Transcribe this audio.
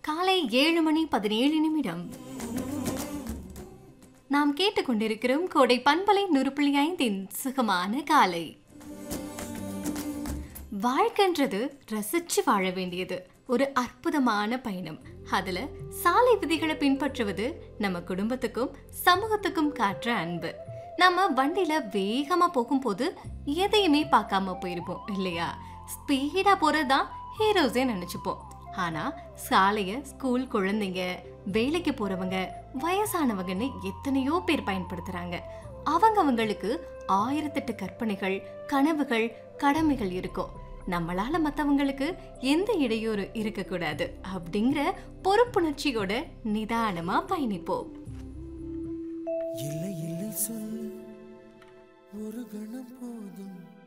காலை ஏழு மணி பதினேழு நிமிடம் நாம் கேட்டுக்கொண்டிருக்கிறோம் கோடை பண்பலை நுறுப்புள்ளி ஐந்தின் சுகமான காலை வாழ்க்கைன்றது ரசிச்சு வாழ வேண்டியது ஒரு அற்புதமான பயணம் அதுல சாலை விதிகளை பின்பற்றுவது நம்ம குடும்பத்துக்கும் சமூகத்துக்கும் காட்டுற அன்பு நம்ம வண்டியில வேகமா போகும்போது எதையுமே பார்க்காம போயிருப்போம் இல்லையா ஸ்பீடா போறதுதான் ஹீரோஸே நினைச்சுப்போம் ஆனா சாலைய ஸ்கூல் குழந்தைங்க வேலைக்கு போறவங்க வயசானவங்கன்னு எத்தனையோ பேர் பயன்படுத்துறாங்க அவங்கவங்களுக்கு ஆயிரத்தெட்டு கற்பனைகள் கனவுகள் கடமைகள் இருக்கும் நம்மளால மத்தவங்களுக்கு எந்த இடையூறு இருக்கக்கூடாது அப்படிங்கிற பொறுப்புணர்ச்சியோட நிதானமா பயணிப்போம் இல்லை இல்லை சொல் ஒரு கணம் போதும்